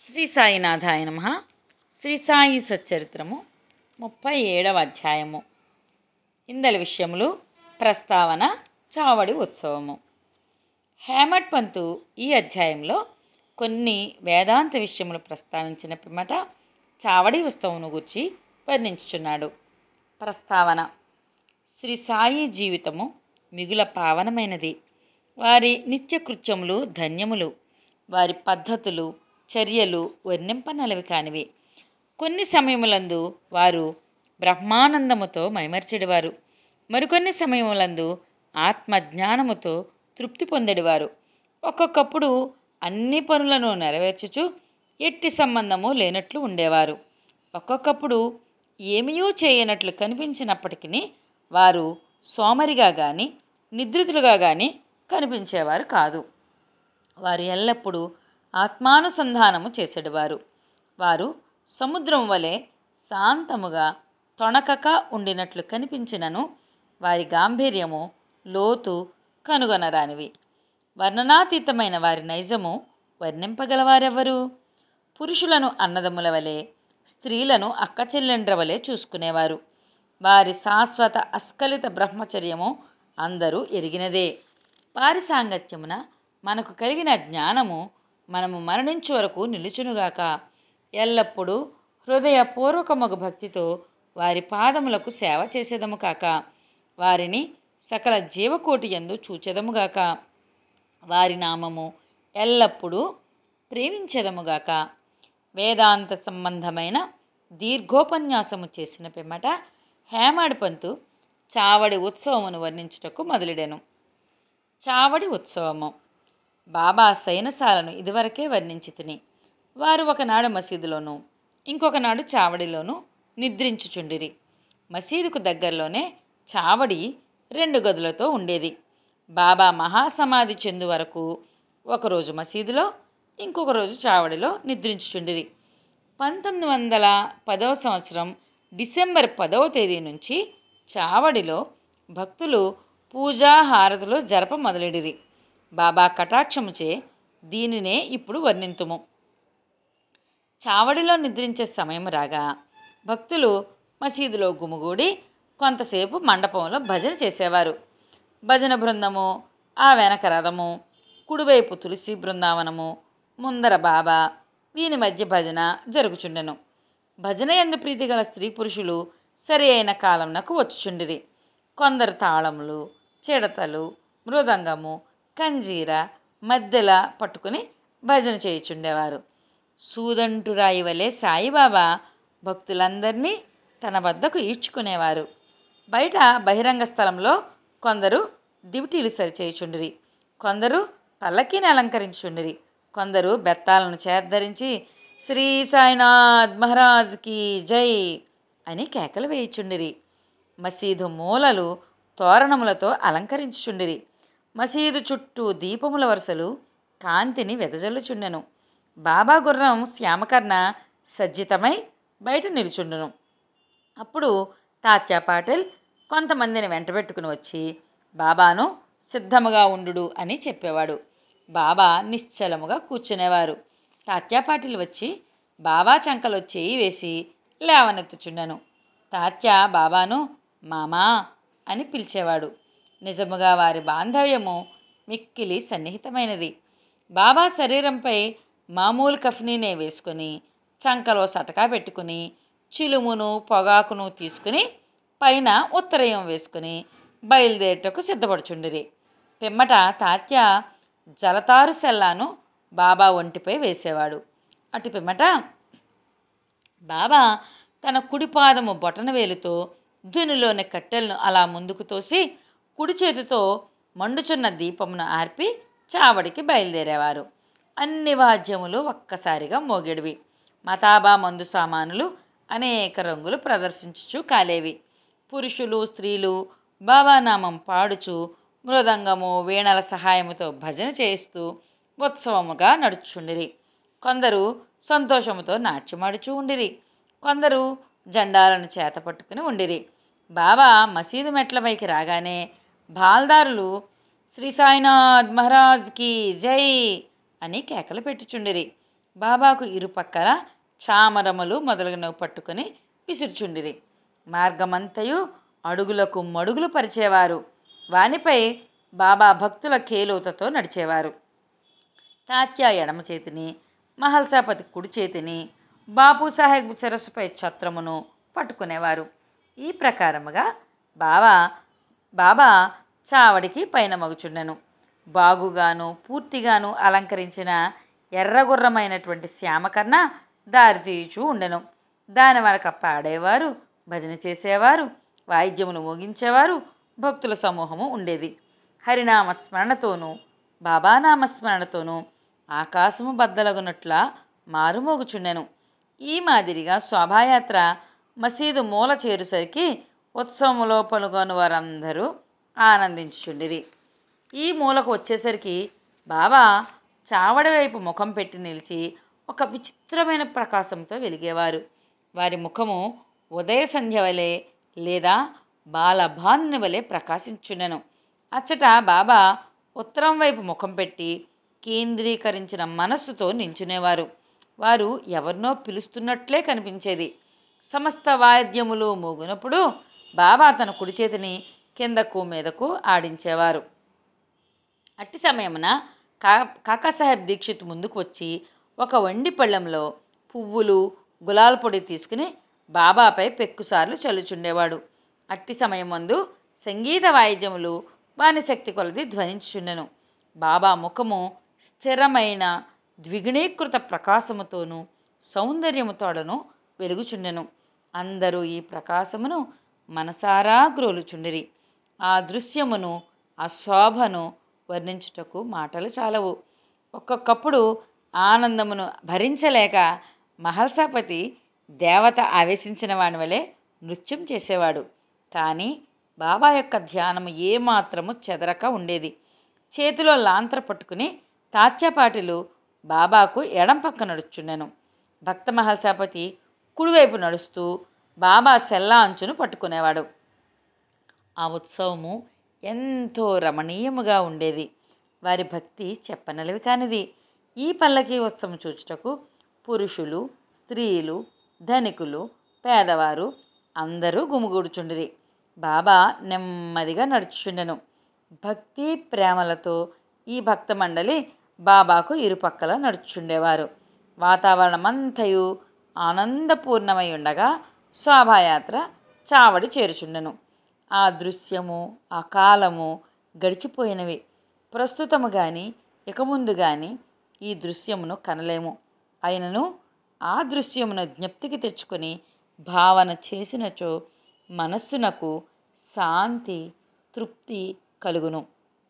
శ్రీ సాయినాథాయ నమ శ్రీ సాయి సచ్చరిత్రము ముప్పై ఏడవ అధ్యాయము ఇందలి విషయములు ప్రస్తావన చావడి ఉత్సవము హేమట్ పంతు ఈ అధ్యాయంలో కొన్ని వేదాంత విషయములు ప్రస్తావించిన పిమ్మట చావడి ఉత్సవమును గురించి వర్ణించుచున్నాడు ప్రస్తావన శ్రీ సాయి జీవితము మిగుల పావనమైనది వారి నిత్యకృత్యములు ధన్యములు వారి పద్ధతులు చర్యలు వర్ణింపనలవి కానివి కొన్ని సమయములందు వారు బ్రహ్మానందముతో మైమర్చెడివారు మరికొన్ని సమయములందు ఆత్మజ్ఞానముతో తృప్తి పొందెడివారు ఒక్కొక్కప్పుడు అన్ని పనులను నెరవేర్చుచు ఎట్టి సంబంధము లేనట్లు ఉండేవారు ఒక్కొక్కప్పుడు ఏమీయూ చేయనట్లు కనిపించినప్పటికీ వారు సోమరిగా కానీ నిద్రితులుగా కానీ కనిపించేవారు కాదు వారు ఎల్లప్పుడూ ఆత్మానుసంధానము చేసేటివారు వారు సముద్రం వలె శాంతముగా తొణకక ఉండినట్లు కనిపించినను వారి గాంభీర్యము లోతు కనుగొనరానివి వర్ణనాతీతమైన వారి నైజము వర్ణింపగలవారెవరు పురుషులను అన్నదమ్ముల వలె స్త్రీలను అక్కచెల్లెండ్ర వలె చూసుకునేవారు వారి శాశ్వత అస్ఖలిత బ్రహ్మచర్యము అందరూ ఎరిగినదే వారి సాంగత్యమున మనకు కలిగిన జ్ఞానము మనము మరణించు వరకు నిలుచునుగాక ఎల్లప్పుడూ హృదయపూర్వకమగు భక్తితో వారి పాదములకు సేవ చేసేదము కాక వారిని సకల జీవకోటి ఎందు చూచెదముగాక వారి నామము ఎల్లప్పుడూ ప్రేమించెదముగాక వేదాంత సంబంధమైన దీర్ఘోపన్యాసము చేసిన పిమ్మట హేమాడి పంతు చావడి ఉత్సవమును వర్ణించుటకు మొదలెడెను చావడి ఉత్సవము బాబా శయనశాలను ఇదివరకే వర్ణించి తిని వారు ఒకనాడు మసీదులోను ఇంకొకనాడు చావడిలోను నిద్రించుచుండిరి మసీదుకు దగ్గరలోనే చావడి రెండు గదులతో ఉండేది బాబా మహాసమాధి చెందు వరకు ఒకరోజు మసీదులో ఇంకొక రోజు చావడిలో నిద్రించుచుండిరి పంతొమ్మిది వందల పదవ సంవత్సరం డిసెంబర్ పదవ తేదీ నుంచి చావడిలో భక్తులు పూజా హారతులు జరప మొదలెడిరి బాబా కటాక్షముచే దీనినే ఇప్పుడు వర్ణింతుము చావడిలో నిద్రించే సమయం రాగా భక్తులు మసీదులో గుమిగూడి కొంతసేపు మండపంలో భజన చేసేవారు భజన బృందము ఆ వెనక రథము కుడివైపు తులసి బృందావనము ముందర బాబా వీని మధ్య భజన జరుగుచుండెను భజన ఎందు ప్రీతి గల స్త్రీ పురుషులు సరి అయిన కాలంనకు వచ్చుచుండిరి కొందరు తాళములు చిడతలు మృదంగము కంజీర మద్దెల పట్టుకుని భజన చేయుచుండేవారు సూదంటురాయి వలె సాయిబాబా భక్తులందరినీ తన వద్దకు ఈడ్చుకునేవారు బయట బహిరంగ స్థలంలో కొందరు దివిటీలు సరిచేయుచుండిరి కొందరు పల్లకీని అలంకరించుండిరి కొందరు బెత్తాలను చేద్దరించి శ్రీ సాయినాథ్ మహారాజ్కి జై అని కేకలు వేయుచుండిరి మసీదు మూలలు తోరణములతో అలంకరించుచుండిరి మసీదు చుట్టూ దీపముల వరుసలు కాంతిని వెదజల్లుచుండెను బాబా గుర్రం శ్యామకర్ణ సజ్జితమై బయట నిలుచుండును అప్పుడు తాత్యా పాటిల్ కొంతమందిని వెంటబెట్టుకుని వచ్చి బాబాను సిద్ధముగా ఉండు అని చెప్పేవాడు బాబా నిశ్చలముగా కూర్చునేవారు తాత్యా పాటిల్ వచ్చి బాబా చంకలో చేయి వేసి లేవనెత్తుచుండెను తాత్య బాబాను మామా అని పిలిచేవాడు నిజముగా వారి బాంధవ్యము మిక్కిలి సన్నిహితమైనది బాబా శరీరంపై మామూలు కఫ్నీనే వేసుకుని చంకలో సటకా పెట్టుకుని చిలుమును పొగాకును తీసుకుని పైన ఉత్తరయం వేసుకుని బయలుదేరుటకు సిద్ధపడుచుండిరి పిమ్మట తాత్య జలతారు సెల్లాను బాబా ఒంటిపై వేసేవాడు అటు పిమ్మట బాబా తన కుడి పాదము బొటన వేలుతో దునిలోని కట్టెలను అలా ముందుకు తోసి కుడి చేతితో మండుచున్న దీపమును ఆర్పి చావడికి బయలుదేరేవారు అన్ని వాద్యములు ఒక్కసారిగా మోగెడివి మతాబా మందు సామానులు అనేక రంగులు ప్రదర్శించుచు కాలేవి పురుషులు స్త్రీలు బాబానామం పాడుచు మృదంగము వీణల సహాయముతో భజన చేస్తూ ఉత్సవముగా నడుచుండిరి కొందరు సంతోషముతో నాట్యమాడుచూ ఉండిరి కొందరు జెండాలను చేత పట్టుకుని ఉండిరి బాబా మసీదు మెట్లపైకి రాగానే బాల్దారులు శ్రీ సాయినాథ్ మహారాజ్కి జై అని కేకలు పెట్టుచుండిరి బాబాకు ఇరుపక్కల చామరములు మొదలగునవి పట్టుకొని విసురుచుండిరి మార్గమంతయు అడుగులకు మడుగులు పరిచేవారు వానిపై బాబా భక్తుల కేలోతతో నడిచేవారు తాత్యా ఎడమ చేతిని మహల్సాపతి కుడి చేతిని బాపు సాహెబ్ శిరస్సుపై ఛత్రమును పట్టుకునేవారు ఈ ప్రకారముగా బాబా బాబా చావడికి పైన మగుచుండెను బాగుగాను పూర్తిగాను అలంకరించిన ఎర్రగుర్రమైనటువంటి శ్యామకర్ణ దారి తీయుచూ ఉండెను దాని వెనక పాడేవారు భజన చేసేవారు వాయిద్యములు మోగించేవారు భక్తుల సమూహము ఉండేది హరినామ స్మరణతోనూ బాబానామ స్మరణతోనూ ఆకాశము బద్దలగునట్ల మారుమోగుచుండెను ఈ మాదిరిగా శోభాయాత్ర మసీదు మూల చేరుసరికి ఉత్సవములో పాల్గొని వారందరూ ఆనందించుచుండిరి ఈ మూలకు వచ్చేసరికి బాబా చావడి వైపు ముఖం పెట్టి నిలిచి ఒక విచిత్రమైన ప్రకాశంతో వెలిగేవారు వారి ముఖము ఉదయ సంధ్య వలె లేదా బాలభానుని వలె ప్రకాశించుండెను అచ్చట బాబా ఉత్తరం వైపు ముఖం పెట్టి కేంద్రీకరించిన మనస్సుతో నిల్చునేవారు వారు ఎవరినో పిలుస్తున్నట్లే కనిపించేది సమస్త వాయిద్యములు మోగినప్పుడు బాబా తన కుడి చేతిని కిందకు మీదకు ఆడించేవారు అట్టి సమయమున కా కాకాసాహెబ్ దీక్షిత్ ముందుకు వచ్చి ఒక వండి పళ్ళెంలో పువ్వులు గులాల్ పొడి తీసుకుని బాబాపై పెక్కుసార్లు చల్లుచుండేవాడు అట్టి సమయం మందు సంగీత వాయిద్యములు వాని శక్తి కొలది ధ్వనించుచుండెను బాబా ముఖము స్థిరమైన ద్విగుణీకృత ప్రకాశముతోనూ సౌందర్యముతోడను వెలుగుచుండెను అందరూ ఈ ప్రకాశమును మనసారా గ్రోలుచుండిరి ఆ దృశ్యమును ఆ శోభను వర్ణించుటకు మాటలు చాలవు ఒక్కొక్కప్పుడు ఆనందమును భరించలేక మహల్సాపతి దేవత ఆవేశించిన వాని వలె నృత్యం చేసేవాడు కానీ బాబా యొక్క ధ్యానము ఏమాత్రము చెదరక ఉండేది చేతిలో లాంతర పట్టుకుని తాత్యపాటిలు బాబాకు ఎడం పక్క నడుచుండెను భక్త మహల్సాపతి కుడివైపు నడుస్తూ బాబా సెల్లా అంచును పట్టుకునేవాడు ఆ ఉత్సవము ఎంతో రమణీయముగా ఉండేది వారి భక్తి చెప్పనలవి కానిది ఈ పల్లకి ఉత్సవం చూచుటకు పురుషులు స్త్రీలు ధనికులు పేదవారు అందరూ గుమిగూడుచుండిరి బాబా నెమ్మదిగా నడుచుచుండెను భక్తి ప్రేమలతో ఈ భక్త మండలి బాబాకు ఇరుపక్కల నడుచుండేవారు వాతావరణమంతయు ఆనందపూర్ణమై ఉండగా శోభాయాత్ర చావడి చేరుచుండెను ఆ దృశ్యము ఆ కాలము గడిచిపోయినవి ప్రస్తుతము కానీ ఇక ముందు కానీ ఈ దృశ్యమును కనలేము అయినను ఆ దృశ్యమును జ్ఞప్తికి తెచ్చుకొని భావన చేసినచో మనస్సునకు శాంతి తృప్తి కలుగును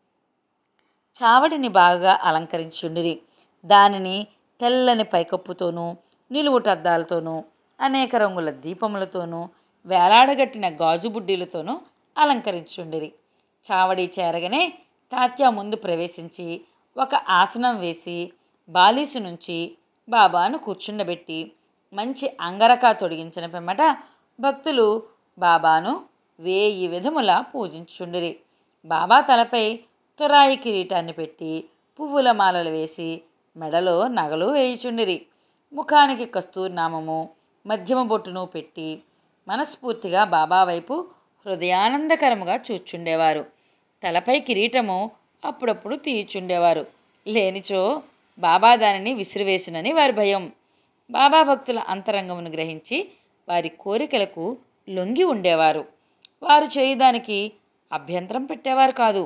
చావడిని బాగా అలంకరించుండిరి దానిని తెల్లని పైకప్పుతోనూ నిలువుటద్దాలతోనూ అనేక రంగుల దీపములతోనూ వేలాడగట్టిన గాజు బుడ్డీలతోనూ అలంకరించుండిరి చావడి చేరగానే తాత్య ముందు ప్రవేశించి ఒక ఆసనం వేసి బాలీసు నుంచి బాబాను కూర్చుండబెట్టి మంచి అంగరకా తొడిగించిన పిమ్మట భక్తులు బాబాను వేయి విధముల పూజించుండిరి బాబా తలపై తురాయి కిరీటాన్ని పెట్టి పువ్వుల మాలలు వేసి మెడలో నగలు వేయిచుండిరి ముఖానికి కస్తూరి నామము మధ్యమ బొట్టును పెట్టి మనస్ఫూర్తిగా బాబా వైపు హృదయానందకరముగా చూచుండేవారు తలపై కిరీటము అప్పుడప్పుడు తీయుచుండేవారు లేనిచో బాబా దానిని విసిరివేసినని వారి భయం బాబా భక్తుల అంతరంగమును గ్రహించి వారి కోరికలకు లొంగి ఉండేవారు వారు చేయదానికి అభ్యంతరం పెట్టేవారు కాదు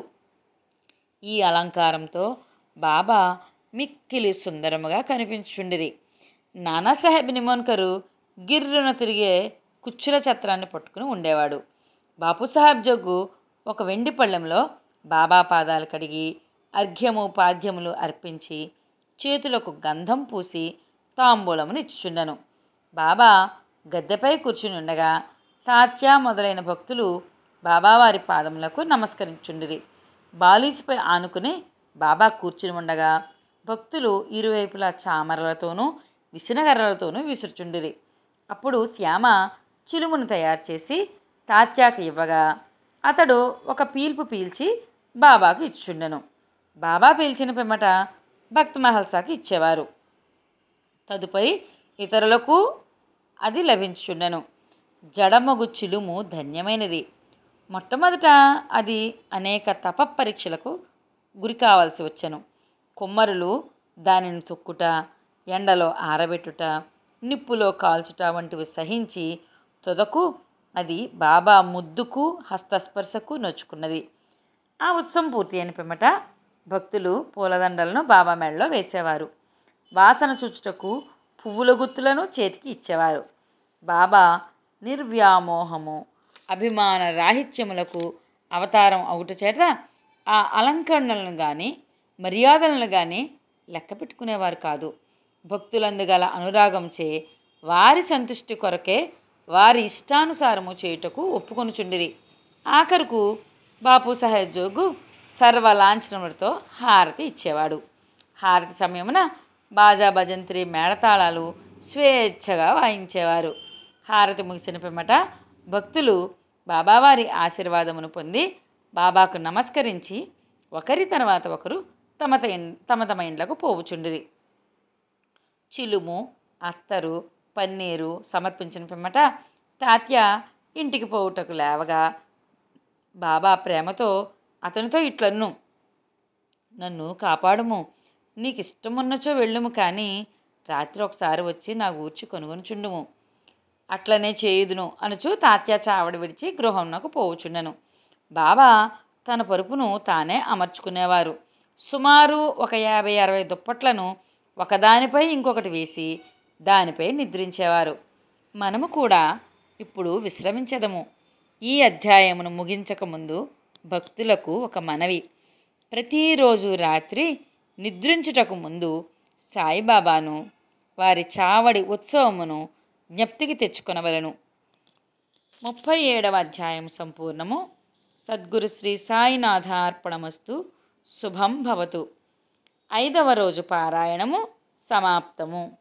ఈ అలంకారంతో బాబా మిక్కిలి సుందరముగా కనిపించుండిరి నానాసాహెబ్ నిమోన్కరు గిర్రున తిరిగే కుచ్చుల ఛత్రాన్ని పట్టుకుని ఉండేవాడు బాపుసాహెబ్ జగ్గు ఒక వెండి పళ్ళెంలో బాబా పాదాలు కడిగి అర్ఘ్యము పాద్యములు అర్పించి చేతులకు గంధం పూసి తాంబూలమును ఇచ్చుచుండెను బాబా గద్దెపై కూర్చుని ఉండగా తాత్య మొదలైన భక్తులు బాబావారి పాదములకు నమస్కరించుండిరి బాలీసుపై ఆనుకుని బాబా కూర్చుని ఉండగా భక్తులు ఇరువైపులా చామరలతోనూ విసినగర్రలతోనూ విసురుచుండిరి అప్పుడు శ్యామ చిలుమును తయారు చేసి తాత్యాకు ఇవ్వగా అతడు ఒక పీల్పు పీల్చి బాబాకు ఇచ్చుండెను బాబా పీల్చిన పిమ్మట భక్త మహల్సాకి ఇచ్చేవారు తదుపరి ఇతరులకు అది లభించుచుండెను జడమగు చిలుము ధన్యమైనది మొట్టమొదట అది అనేక తప పరీక్షలకు గురి కావాల్సి వచ్చెను కుమ్మరులు దానిని తొక్కుట ఎండలో ఆరబెట్టుట నిప్పులో కాల్చుట వంటివి సహించి తుదకు అది బాబా ముద్దుకు హస్తస్పర్శకు నొచ్చుకున్నది ఆ ఉత్సవం పూర్తి అయిన పిమ్మట భక్తులు పూలదండలను బాబా మెడలో వేసేవారు వాసన చూచుటకు పువ్వుల గుత్తులను చేతికి ఇచ్చేవారు బాబా నిర్వ్యామోహము అభిమాన రాహిత్యములకు అవతారం అవుట చేత ఆ అలంకరణలను కానీ మర్యాదలను కానీ లెక్క పెట్టుకునేవారు కాదు భక్తులందుగల అనురాగంచే వారి సంతుష్టి కొరకే వారి ఇష్టానుసారము చేయుటకు ఒప్పుకొనుచుండిరి ఆఖరుకు బాపు సాహెబ్ జోగు సర్వ లాంఛనములతో హారతి ఇచ్చేవాడు హారతి సమయమున బాజా భజంత్రి మేళతాళాలు స్వేచ్ఛగా వాయించేవారు హారతి ముగిసిన పిమ్మట భక్తులు బాబావారి ఆశీర్వాదమును పొంది బాబాకు నమస్కరించి ఒకరి తర్వాత ఒకరు తమ తమ- తమ తమ ఇండ్లకు పోవుచుండిరి చిలుము అత్తరు పన్నీరు సమర్పించిన పిమ్మట తాత్య ఇంటికి పోవుటకు లేవగా బాబా ప్రేమతో అతనితో ఇట్లన్ను నన్ను కాపాడుము నీకు ఇష్టమున్నచో వెళ్ళుము కానీ రాత్రి ఒకసారి వచ్చి నా గూర్చి కొనుగొని చుండుము అట్లనే చేయుదును అనుచు తాత్య చావడి విడిచి గృహంనకు పోవుచుండెను బాబా తన పరుపును తానే అమర్చుకునేవారు సుమారు ఒక యాభై అరవై దుప్పట్లను ఒకదానిపై ఇంకొకటి వేసి దానిపై నిద్రించేవారు మనము కూడా ఇప్పుడు విశ్రమించదము ఈ అధ్యాయమును ముగించక ముందు భక్తులకు ఒక మనవి ప్రతిరోజు రాత్రి నిద్రించుటకు ముందు సాయిబాబాను వారి చావడి ఉత్సవమును జ్ఞప్తికి తెచ్చుకొనవలను ముప్పై ఏడవ అధ్యాయం సంపూర్ణము సద్గురు శ్రీ సాయినాథార్పణమస్తు శుభం భవతు ఐదవ రోజు పారాయణము సమాప్తము